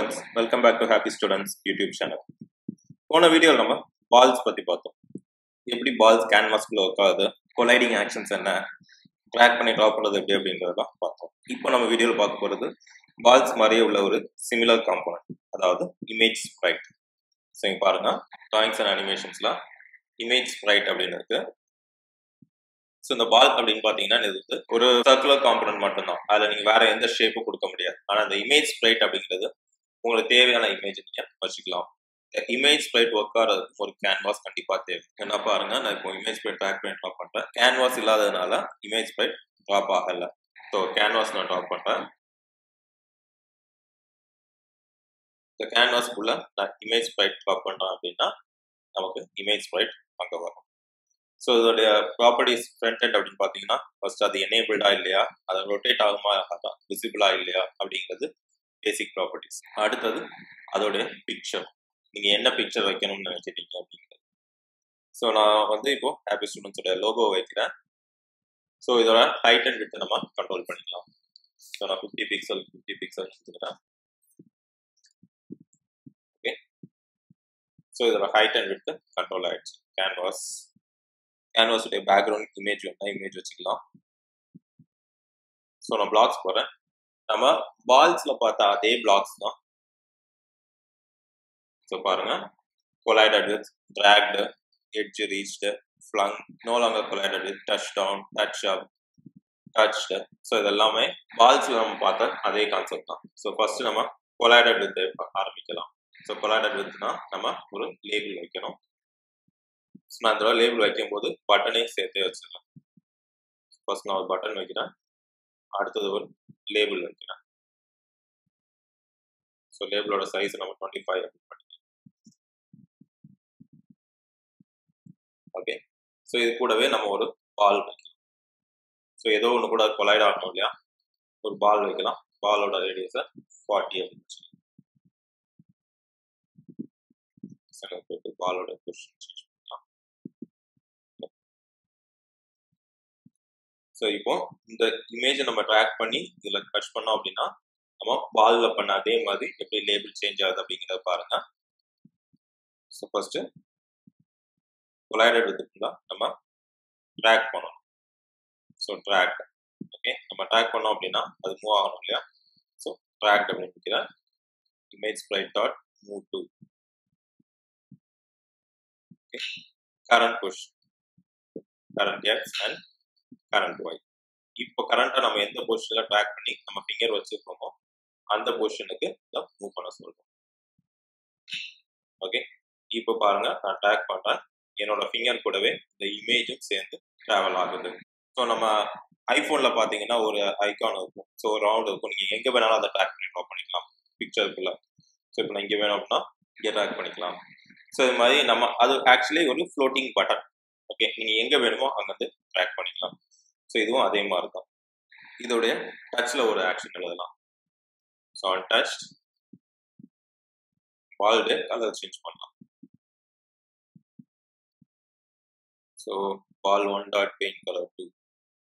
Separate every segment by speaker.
Speaker 1: students welcome back to happy students YouTube channel போன வீடியோவில் நம்ம பால்ஸ் பற்றி பார்த்தோம் எப்படி பால்ஸ் கேன்வாஸ்குள்ள ஒர்க் ஆகுது கொலைடிங் ஆக்ஷன்ஸ் என்ன ட்ராக் பண்ணி ட்ரா பண்ணுறது எப்படி அப்படின்றதெல்லாம் பார்த்தோம் இப்போ நம்ம வீடியோவில் பார்க்க போகிறது பால்ஸ் மாதிரியே உள்ள ஒரு சிமிலர் காம்போனன்ட் அதாவது இமேஜ் ஸ்ப்ரைட் ஸோ இங்கே பாருங்க ட்ராயிங்ஸ் அண்ட் அனிமேஷன்ஸில் இமேஜ் ஸ்ப்ரைட் அப்படின்னு இருக்கு ஸோ இந்த பால் அப்படின்னு பார்த்தீங்கன்னா இது வந்து ஒரு சர்க்குலர் காம்பனன்ட் மட்டும்தான் அதில் நீங்கள் வேற எந்த ஷேப்பும் கொடுக்க முடியாது ஆனால் இந்த இமேஜ் ஸ்ப்ரைட் அப்படிங்கிறது உங்களுக்கு தேவையான இமேஜ் நீங்கள் வச்சுக்கலாம் இந்த இமேஜ் ஸ்ப்ரைட் ஒர்க் ஆகிறதுக்கு ஒரு கேன்வாஸ் கண்டிப்பாக தேவை என்ன பாருங்க நான் இப்போ இமேஜ் ஸ்ப்ரைட் ட்ராக் பண்ணி ட்ராப் பண்ணுறேன் கேன்வாஸ் இல்லாததுனால இமேஜ் ஸ்ப்ரைட் ட்ராப் ஆகலை ஸோ கேன்வாஸ் நான் ட்ராப் பண்ணுறேன் இந்த கேன்வாஸ்க்குள்ள நான் இமேஜ் ஸ்ப்ரைட் ட்ராப் பண்ணுறேன் அப்படின்னா நமக்கு இமேஜ் ஸ்ப்ரைட் அங்கே வரும் ஸோ இதோடைய ப்ராப்பர்ட்டிஸ் ஃப்ரண்ட் எண்ட் அப்படின்னு பார்த்தீங்கன்னா ஃபர்ஸ்ட் அது எனேபிள்டா இல்லையா அதை ரொட்டேட் ஆகுமா ஆகாதா விசிபிளா இல்லையா அப்படிங்கிறது பேசிக் ப்ராப்பர்ட்டிஸ் அடுத்தது அதோடைய பிக்சர் நீங்கள் என்ன பிக்சர் வைக்கணும்னு நினைச்சிட்டீங்க அப்படிங்கிறது ஸோ நான் வந்து இப்போ ஹாப்பி ஸ்டூடெண்ட்ஸோட லோகோ வைக்கிறேன் ஸோ இதோட ஹைட் அண்ட் விட்டு நம்ம கண்ட்ரோல் பண்ணிக்கலாம் ஸோ நான் ஃபிஃப்டி பிக்சல் ஃபிஃப்டி பிக்சல் வச்சுக்கிறேன் ஓகே ஸோ இதோட ஹைட் அண்ட் விட்டு கண்ட்ரோல் ஆயிடுச்சு கேன்வாஸ் கேன்வாஸுடைய பேக்ரவுண்ட் இமேஜ் வேணா இமேஜ் வச்சுக்கலாம் ஸோ நான் பிளாக்ஸ் போகிறேன் நம்ம பால்ஸில் பார்த்தா அதே பிளாக்ஸ் தான் ஸோ பாருங்க collided with dragged edge reached flung no longer collided with touch down touch up touched so இதெல்லாமே பால்ஸில் நம்ம பார்த்த அதே கான்செப்ட் தான் ஸோ ஃபர்ஸ்ட் நம்ம கொலைடட் வித் ஆரம்பிக்கலாம் ஸோ கொலைடட் வித்னா நம்ம ஒரு லேபிள் வைக்கணும் நான் இந்த லேபிள் வைக்கும் போது பட்டனையும் சேர்த்தே வச்சிடலாம் ஃபர்ஸ்ட் நான் ஒரு பட்டன் வைக்கிறேன் அடுத்தது ஒரு லேபிள் வைக்கிறேன் ஸோ லேபிளோட சைஸ் நம்ம டுவெண்ட்டி ஃபைவ் அப்படி பண்ணிக்கலாம் ஓகே ஸோ இது கூடவே நம்ம ஒரு பால் வைக்கலாம் ஸோ ஏதோ ஒன்று கூட கொலைட் ஆகணும் இல்லையா ஒரு பால் வைக்கலாம் பாலோட ரேடியஸை ஃபார்ட்டி அப்படின்னு வச்சுக்கலாம் போயிட்டு பாலோட பொசிஷன் ஸோ இப்போ இந்த இமேஜை நம்ம ட்ராக் பண்ணி இதில் டச் பண்ணோம் அப்படின்னா நம்ம பாலில் பண்ண அதே மாதிரி எப்படி லேபிள் சேஞ்ச் ஆகுது அப்படிங்கிறத பாருங்க ஸோ ஃபர்ஸ்ட் கொலைடட் வித்துக்குள்ள நம்ம ட்ராக் பண்ணணும் ஸோ ட்ராக் ஓகே நம்ம ட்ராக் பண்ணோம் அப்படின்னா அது மூவ் ஆகணும் இல்லையா ஸோ ட்ராக் அப்படின்னு நிற்கிறேன் image sprite dot move to okay current push current X and current Y இப்போ கரண்ட்டை நம்ம எந்த பொசிஷனில் ட்ராக் பண்ணி நம்ம ஃபிங்கர் வச்சுருக்கோமோ அந்த பொசிஷனுக்கு மூவ் பண்ண சொல்றோம் ஓகே இப்போ பாருங்க நான் ட்ராக் பண்ணுறேன் என்னோட ஃபிங்கர் கூடவே இந்த இமேஜும் சேர்ந்து ட்ராவல் ஆகுது ஸோ நம்ம ஐஃபோனில் பார்த்தீங்கன்னா ஒரு ஐக்கான் இருக்கும் ஸோ ரவுண்ட் இருக்கும் நீங்கள் எங்கே வேணாலும் அதை ட்ராக் பண்ணி ட்ரா பண்ணிக்கலாம் பிக்சருக்குள்ள ஸோ இப்போ நான் இங்கே வேணும் அப்படின்னா இங்கே ட்ராக் பண்ணிக்கலாம் ஸோ இது மாதிரி நம்ம அது ஆக்சுவலி ஒரு ஃப்ளோட்டிங் பட்டன் ஓகே நீங்கள் எங்கே வேணுமோ அங்கே வந்து ட்ராக் பண்ணிக்கலாம் ஸோ இதுவும் அதே மாதிரி தான் இதோடைய டச்சில் ஒரு ஆக்ஷன் எழுதலாம் so on touch balled colour change பண்ணலாம் so ball one dot paint colour to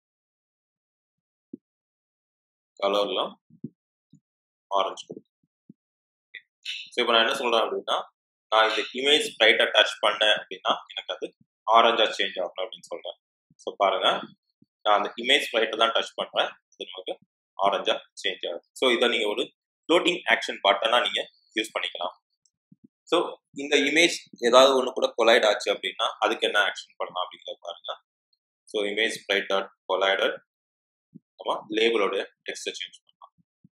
Speaker 1: கலர்லாம் ஆரஞ்சு கொடுக்கும் ஸோ இப்போ நான் என்ன சொல்கிறேன் அப்படின்னா நான் இந்த இமேஜ் ஸ்ப்ரைட்டை டச் பண்ணேன் அப்படின்னா எனக்கு அது ஆரஞ்சா சேஞ்ச் ஆகணும் அப்படின்னு சொல்கிறேன் ஸோ பாருங்க நான் அந்த இமேஜ் ஸ்ப்ரைட்டை தான் டச் பண்ணுறேன் அது நமக்கு ஆரஞ்சா சேஞ்ச் ஆகுது ஸோ இதை நீங்கள் ஒரு ஃப்ளோட்டிங் ஆக்ஷன் பட்டனாக நீங்கள் யூஸ் பண்ணிக்கலாம் ஸோ இந்த இமேஜ் ஏதாவது ஒன்று கூட கொலைட் ஆச்சு அப்படின்னா அதுக்கு என்ன ஆக்ஷன் பண்ணலாம் அப்படிங்கிறத பாருங்க so image sprite dot collided நம்ம லேபிளோட டெக்ஸ்ட்டை சேஞ்ச் பண்ணலாம்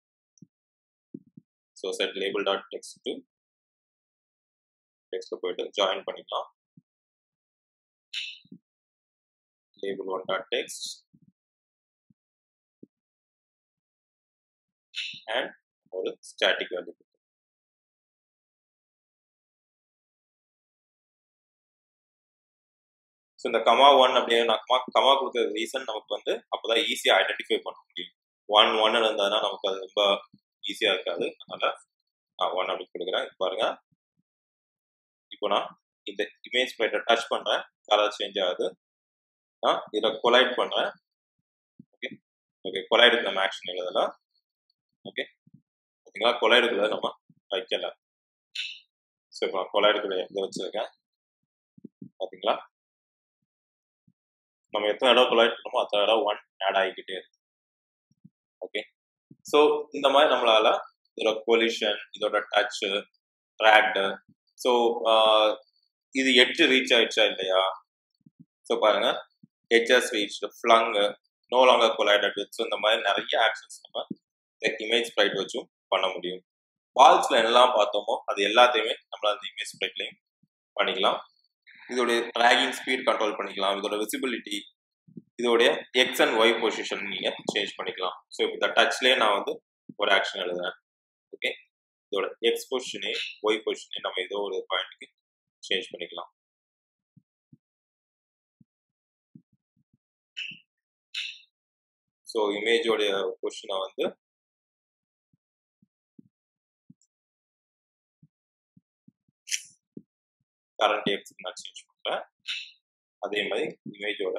Speaker 1: so set label dot text to டெக்ஸ்ட்டில் போயிட்டு ஜாயின் பண்ணிக்கலாம் label one dot text and ஒரு static value ஸோ இந்த கமா ஒன் அப்படியே நான் கமா கமா கொடுக்குற ரீசன் நமக்கு வந்து அப்போதான் ஈஸியாக ஐடென்டிஃபை பண்ண முடியும் ஒன் ஒன் இருந்ததுன்னா நமக்கு அது ரொம்ப ஈஸியாக இருக்காது அதனால நான் ஒன் அப்படி கொடுக்குறேன் பாருங்க இப்போ நான் இந்த இமேஜ் பிளேட்டை டச் பண்ணுறேன் கலர் சேஞ்ச் ஆகுது நான் இதில் கொலைட் பண்ணுறேன் ஓகே ஓகே கொலைடுக்கு நம்ம ஆக்ஷன் எழுதலாம் ஓகே ஓகேங்களா கொலைடுக்குள்ள நம்ம வைக்கல ஸோ இப்போ கொலாய்டுக்குள்ள இதை வச்சிருக்கேன் பார்த்தீங்களா நம்ம எத்தனை இடம் கொலாய்ட் பண்ணோமோ அத்தனை இடம் ஒன் ஆட் ஆகிக்கிட்டே இருக்கு ஓகே ஸோ இந்த மாதிரி நம்மளால இதோட கொலிஷன் இதோட டச்சு ட்ராக்டு ஸோ இது எட்ஜ் ரீச் ஆயிடுச்சா இல்லையா ஸோ பாருங்க edges reach flung no longer collided with so இந்த மாதிரி நிறைய ஆக்ஷன்ஸ் நம்ம இமேஜ் ஸ்ப்ரைட் வச்சும் பண்ண முடியும் பால்ஸ்ல எல்லாம் பார்த்தோமோ அது எல்லாத்தையுமே நம்மளால அந்த இமேஜ் ஸ்ப்ரைட்லையும் பண்ணிக்கலாம் இதோடைய ட்ராகிங் ஸ்பீட் கண்ட்ரோல் பண்ணிக்கலாம் இதோட விசிபிலிட்டி இதோடைய எக்ஸ் அண்ட் ஒய் பொசிஷன் நீங்க சேஞ்ச் பண்ணிக்கலாம் ஸோ இப்போ இந்த டச்லேயே நான் வந்து ஒரு ஆக்ஷன் எழுதுறேன் ஓகே இதோட எக்ஸ் பொசிஷனே ஒய் பொசிஷனே நம்ம ஏதோ ஒரு பாயிண்ட்க்கு சேஞ்ச் பண்ணிக்கலாம் ஸோ இமேஜோடைய பொசிஷனை வந்து கரண்ட் எக்ஸ் நான் சேஞ்ச் பண்ணுறேன் அதே மாதிரி இமேஜோட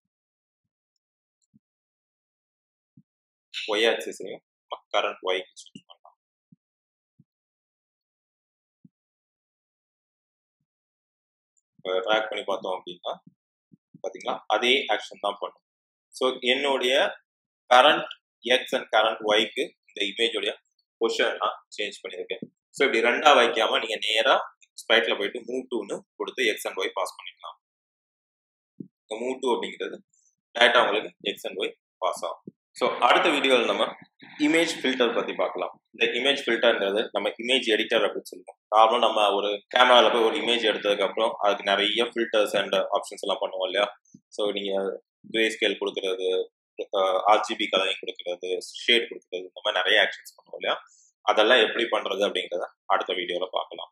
Speaker 1: ஒய் ஆக்சிஸையும் கரண்ட் ஒய்க்கு சேஞ்ச் பண்ணலாம் இப்போ ட்ராக் பண்ணி பார்த்தோம் அப்படின்னா பார்த்தீங்களா அதே ஆக்ஷன் தான் பண்ணும் ஸோ என்னுடைய கரண்ட் எக்ஸ் அண்ட் கரண்ட் ஒய்க்கு இந்த இமேஜோடைய பொசிஷன் நான் சேஞ்ச் பண்ணியிருக்கேன் ஸோ இப்படி ரெண்டா வைக்காம நீங்க நேரா ஸ்ப்ரைட்ல போயிட்டு மூவ் டூன்னு கொடுத்து எக்ஸ் அண்ட் ஒய் பாஸ் பண்ணிக்கலாம் இந்த மூவ் டூ அப்படிங்கிறது டேட்டா உங்களுக்கு எக்ஸ் அண்ட் ஒய் பாஸ் ஆகும் ஸோ அடுத்த வீடியோவில் நம்ம இமேஜ் ஃபில்டர் பற்றி பார்க்கலாம் இந்த இமேஜ் ஃபில்டர்ன்றது நம்ம இமேஜ் எடிட்டர் அப்படின்னு சொல்லுவோம் நார்மலாக நம்ம ஒரு கேமராவில் போய் ஒரு இமேஜ் எடுத்ததுக்கப்புறம் அதுக்கு நிறைய ஃபில்டர்ஸ் அண்ட் ஆப்ஷன்ஸ் எல்லாம் பண்ணுவோம் இல்லையா ஸோ நீங்கள் கிரே ஸ்கேல் கொடுக்கறது ஆர்ஜிபி கலரிங் கொடுக்கறது ஷேட் கொடுக்கறது இந்த மாதிரி நிறைய ஆக்ஷன்ஸ் பண்ணுவோம் இல்லையா அதெல்லாம் எப்படி பண்ணுறது அப்படிங்கிறத அடுத்த வீடியோவில் பார்க்கலாம்